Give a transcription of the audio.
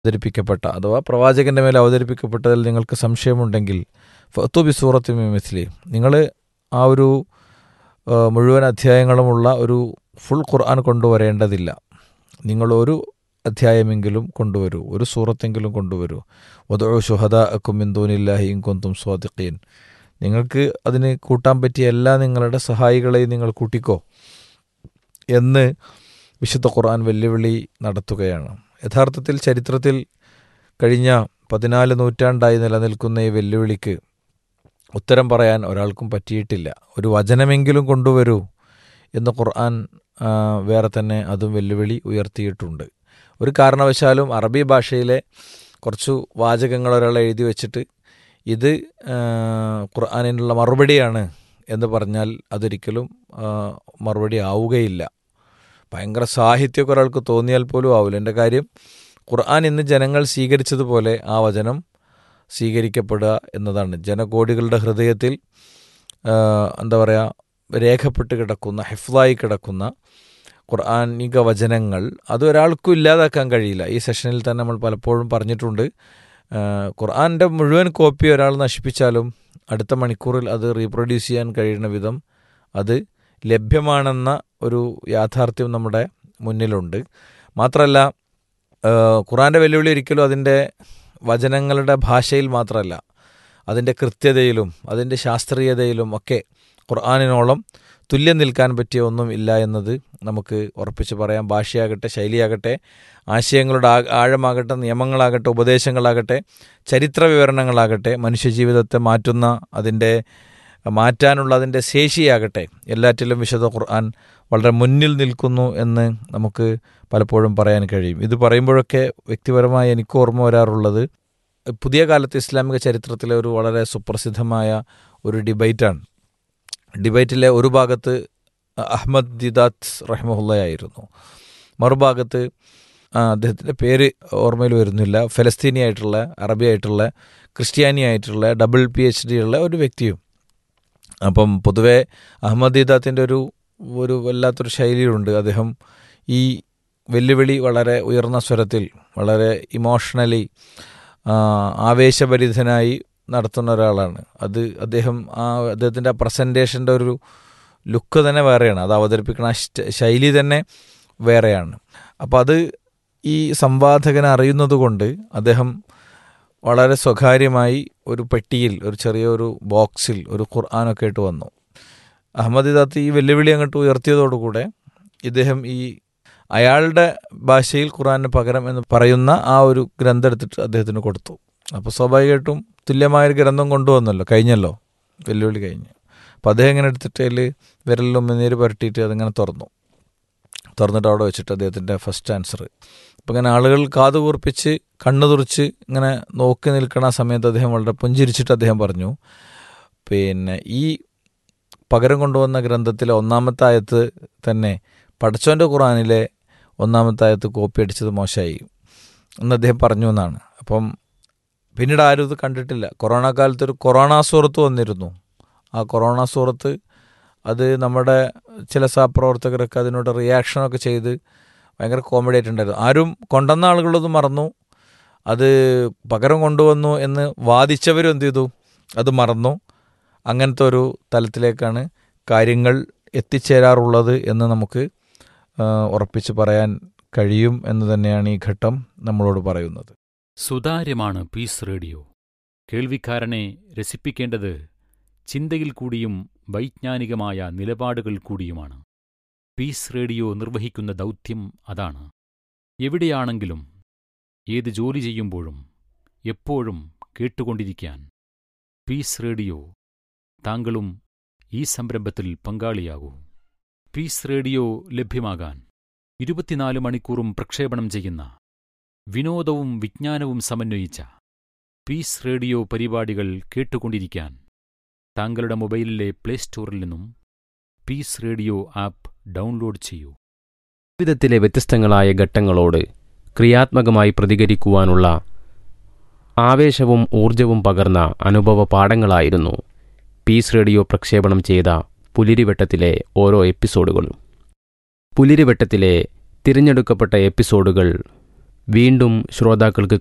അവതരിപ്പിക്കപ്പെട്ട അഥവാ പ്രവാചകന്റെ മേൽ അവതരിപ്പിക്കപ്പെട്ടതിൽ നിങ്ങൾക്ക് സംശയമുണ്ടെങ്കിൽ ഫത്തുബി സൂറത്ത് മിസ്ലി നിങ്ങൾ ആ ഒരു ആ, മുഴുവൻ അധ്യായങ്ങളുമുള്ള ഒരു ഫുൾ ഖുർആൻ കൊണ്ടുവരേണ്ടതില്ല നിങ്ങൾ ഒരു അധ്യായമെങ്കിലും കൊണ്ടുവരൂ ഒരു സൂറത്തെങ്കിലും കൊണ്ടുവരൂ വധോ ഷുഹദ അക്കുമിന്ദൂനില്ലാഹി ഇൻകൊന്തും സ്വാദിഖീൻ നിങ്ങൾക്ക് അതിന് കൂട്ടാൻ പറ്റിയ എല്ലാ നിങ്ങളുടെ സഹായികളെയും നിങ്ങൾ കൂട്ടിക്കോ എന്ന് വിശുദ്ധ ഖുർആൻ വെല്ലുവിളി നടത്തുകയാണ് യഥാർത്ഥത്തിൽ ചരിത്രത്തിൽ കഴിഞ്ഞ പതിനാല് നൂറ്റാണ്ടായി നിലനിൽക്കുന്ന ഈ വെല്ലുവിളിക്ക് ഉത്തരം പറയാൻ ഒരാൾക്കും പറ്റിയിട്ടില്ല ഒരു വചനമെങ്കിലും കൊണ്ടുവരൂ എന്ന് ഖുർആൻ ആ, വേറെ തന്നെ അതും വെല്ലുവിളി ഉയർത്തിയിട്ടുണ്ട് ഒരു കാരണവശാലും അറബി ഭാഷയിലെ കുറച്ചു വാചകങ്ങൾ ഒരാൾ എഴുതി വെച്ചിട്ട് ഇത് ആ, ഖുർആനിനുള്ള മറുപടിയാണ് എന്ന് പറഞ്ഞാൽ അതൊരിക്കലും ആ, മറുപടി ആവുകയില്ല ഭയങ്കര സാഹിത്യമൊക്കെ ഒരാൾക്ക് തോന്നിയാൽ പോലും ആവില്ല എൻ്റെ കാര്യം ഖുർആൻ ഇന്ന് ജനങ്ങൾ സ്വീകരിച്ചതുപോലെ ആ വചനം സ്വീകരിക്കപ്പെടുക എന്നതാണ് ജനകോടികളുടെ ഹൃദയത്തിൽ ആ, എന്താ പറയുക രേഖപ്പെട്ട് കിടക്കുന്ന ഹെഫ്ലായി കിടക്കുന്ന ഖുർആാനിക വചനങ്ങൾ അത് ഒരാൾക്കും ഇല്ലാതാക്കാൻ കഴിയില്ല ഈ സെഷനിൽ തന്നെ നമ്മൾ പലപ്പോഴും പറഞ്ഞിട്ടുണ്ട് ആ, ഖുർആൻ്റെ മുഴുവൻ കോപ്പി ഒരാൾ നശിപ്പിച്ചാലും അടുത്ത മണിക്കൂറിൽ അത് റീപ്രൊഡ്യൂസ് ചെയ്യാൻ കഴിയുന്ന വിധം അത് ലഭ്യമാണെന്ന ഒരു യാഥാർത്ഥ്യം നമ്മുടെ മുന്നിലുണ്ട് മാത്രമല്ല ഖുറാൻ്റെ വെല്ലുവിളി ഒരിക്കലും അതിൻ്റെ വചനങ്ങളുടെ ഭാഷയിൽ മാത്രമല്ല അതിൻ്റെ കൃത്യതയിലും അതിൻ്റെ ശാസ്ത്രീയതയിലും ഒക്കെ ഖുർആാനിനോളം തുല്യം നിൽക്കാൻ പറ്റിയ ഒന്നും ഇല്ല എന്നത് നമുക്ക് ഉറപ്പിച്ച് പറയാം ഭാഷയാകട്ടെ ശൈലിയാകട്ടെ ആശയങ്ങളുടെ ആ- ആഴമാകട്ടെ നിയമങ്ങളാകട്ടെ ഉപദേശങ്ങളാകട്ടെ ചരിത്ര വിവരണങ്ങളാകട്ടെ മനുഷ്യജീവിതത്തെ മാറ്റുന്ന അതിൻ്റെ മാറ്റാനുള്ള അതിൻ്റെ ശേഷിയാകട്ടെ എല്ലാറ്റിലും വിശുദ്ധ ഖുർആൻ വളരെ മുന്നിൽ നിൽക്കുന്നു എന്ന് നമുക്ക് പലപ്പോഴും പറയാൻ കഴിയും ഇത് പറയുമ്പോഴൊക്കെ വ്യക്തിപരമായി എനിക്ക് ഓർമ്മ വരാറുള്ളത് പുതിയ കാലത്ത് ഇസ്ലാമിക ചരിത്രത്തിലെ ഒരു വളരെ സുപ്രസിദ്ധമായ ഒരു ഡിബൈറ്റാണ് ഡിബൈറ്റിലെ ഒരു ഭാഗത്ത് അഹമ്മദ് ദിദാത്ത് റഹ്മുള്ളയായിരുന്നു മറുഭാഗത്ത് ആ, അദ്ദേഹത്തിൻ്റെ പേര് ഓർമ്മയിൽ വരുന്നില്ല ഫലസ്തീനി ആയിട്ടുള്ള അറബി ആയിട്ടുള്ള ക്രിസ്ത്യാനി ആയിട്ടുള്ള ഡബിൾ പി എച്ച് ഡി ഉള്ള ഒരു വ്യക്തിയും അപ്പം പൊതുവെ അഹമ്മദ് ദീദാത്തിൻ്റെ ഒരു ഒരു വല്ലാത്തൊരു ശൈലിയുണ്ട് അദ്ദേഹം ഈ വെല്ലുവിളി വളരെ ഉയർന്ന സ്വരത്തിൽ വളരെ ഇമോഷണലി ആവേശഭരിതനായി നടത്തുന്ന ഒരാളാണ് അത് അദ്ദേഹം ആ അദ്ദേഹത്തിൻ്റെ ആ പ്രസൻറ്റേഷൻ്റെ ഒരു ലുക്ക് തന്നെ വേറെയാണ് അത് അവതരിപ്പിക്കുന്ന ആ സ്റ്റ- ശൈലി തന്നെ വേറെയാണ് അപ്പോൾ അത് ഈ സംവാദകനെ അറിയുന്നത് കൊണ്ട് അദ്ദേഹം വളരെ സ്വകാര്യമായി ഒരു പെട്ടിയിൽ ഒരു ചെറിയൊരു ബോക്സിൽ ഒരു ഖുർആാനൊക്കെ ആയിട്ട് വന്നു അഹമ്മദ് ഇദാത്ത് ഈ വെല്ലുവിളി അങ്ങോട്ട് ഉയർത്തിയതോടുകൂടെ ഇദ്ദേഹം ഈ അയാളുടെ ഭാഷയിൽ ഖുർആന് പകരം എന്ന് പറയുന്ന ആ ഒരു ഗ്രന്ഥം എടുത്തിട്ട് അദ്ദേഹത്തിന് കൊടുത്തു അപ്പോൾ സ്വാഭാവികമായിട്ടും തുല്യമായൊരു ഗ്രന്ഥം കൊണ്ടുവന്നല്ലോ കഴിഞ്ഞല്ലോ വെല്ലുവിളി കഴിഞ്ഞ് അപ്പോൾ അദ്ദേഹം ഇങ്ങനെ എടുത്തിട്ട് അതിൽ വിരലിൽ ഉമ്മനീര് പുരട്ടിയിട്ട് അതിങ്ങനെ തുറന്നു തുറന്നിട്ട് അവിടെ വെച്ചിട്ട് അദ്ദേഹത്തിൻ്റെ ഫസ്റ്റ് ആൻസർ അപ്പം ഇങ്ങനെ ആളുകൾ കാത് കൂർപ്പിച്ച് കണ്ണു തുറച്ച് ഇങ്ങനെ നോക്കി നിൽക്കുന്ന ആ സമയത്ത് അദ്ദേഹം വളരെ പുഞ്ചിരിച്ചിട്ട് അദ്ദേഹം പറഞ്ഞു പിന്നെ ഈ പകരം കൊണ്ടുവന്ന ഗ്രന്ഥത്തിലെ ഒന്നാമത്തെ ആയത്ത് തന്നെ പടച്ചോൻ്റെ ഖുറാനിലെ ഒന്നാമത്തെ ആയത്ത് കോപ്പി അടിച്ചത് മോശമായി എന്ന് അദ്ദേഹം പറഞ്ഞു എന്നാണ് അപ്പം പിന്നീട് ആരും ഇത് കണ്ടിട്ടില്ല കൊറോണ കാലത്ത് ഒരു കൊറോണ സൂറത്ത് വന്നിരുന്നു ആ കൊറോണ സൂറത്ത് അത് നമ്മുടെ ചില സഹപ്രവർത്തകരൊക്കെ അതിനോട് റിയാക്ഷനൊക്കെ ചെയ്ത് ഭയങ്കര കോമഡി ആയിട്ടുണ്ടായിരുന്നു ആരും കൊണ്ടുവന്ന ആളുകളത് മറന്നു അത് പകരം കൊണ്ടുവന്നു എന്ന് വാദിച്ചവരും എന്ത് ചെയ്തു അത് മറന്നു അങ്ങനത്തെ ഒരു തലത്തിലേക്കാണ് കാര്യങ്ങൾ എത്തിച്ചേരാറുള്ളത് എന്ന് നമുക്ക് ആ, ഉറപ്പിച്ച് പറയാൻ കഴിയും എന്ന് തന്നെയാണ് ഈ ഘട്ടം നമ്മളോട് പറയുന്നത് സുതാര്യമാണ് പീസ് റേഡിയോ കേൾവിക്കാരനെ രസിപ്പിക്കേണ്ടത് ചിന്തയിൽ കൂടിയും വൈജ്ഞാനികമായ നിലപാടുകൾ കൂടിയുമാണ് പീസ് റേഡിയോ നിർവഹിക്കുന്ന ദൗത്യം അതാണ് എവിടെയാണെങ്കിലും ഏത് ജോലി ചെയ്യുമ്പോഴും എപ്പോഴും കേട്ടുകൊണ്ടിരിക്കാൻ പീസ് റേഡിയോ താങ്കളും ഈ സംരംഭത്തിൽ പങ്കാളിയാകൂ പീസ് റേഡിയോ ലഭ്യമാകാൻ ഇരുപത്തിനാല് മണിക്കൂറും പ്രക്ഷേപണം ചെയ്യുന്ന വിനോദവും വിജ്ഞാനവും സമന്വയിച്ച പീസ് റേഡിയോ പരിപാടികൾ കേട്ടുകൊണ്ടിരിക്കാൻ താങ്കളുടെ മൊബൈലിലെ പ്ലേ സ്റ്റോറിൽ നിന്നും പീസ് റേഡിയോ ആപ്പ് ഡൗൺലോഡ് ചെയ്യൂ ജീവിതത്തിലെ വ്യത്യസ്തങ്ങളായ ഘട്ടങ്ങളോട് ക്രിയാത്മകമായി പ്രതികരിക്കുവാനുള്ള ആവേശവും ഊർജവും പകർന്ന അനുഭവ പാഠങ്ങളായിരുന്നു പീസ് റേഡിയോ പ്രക്ഷേപണം ചെയ്ത പുലിരിവട്ടത്തിലെ ഓരോ എപ്പിസോഡുകളും പുലിരിവട്ടത്തിലെ തിരഞ്ഞെടുക്കപ്പെട്ട എപ്പിസോഡുകൾ വീണ്ടും ശ്രോതാക്കൾക്ക്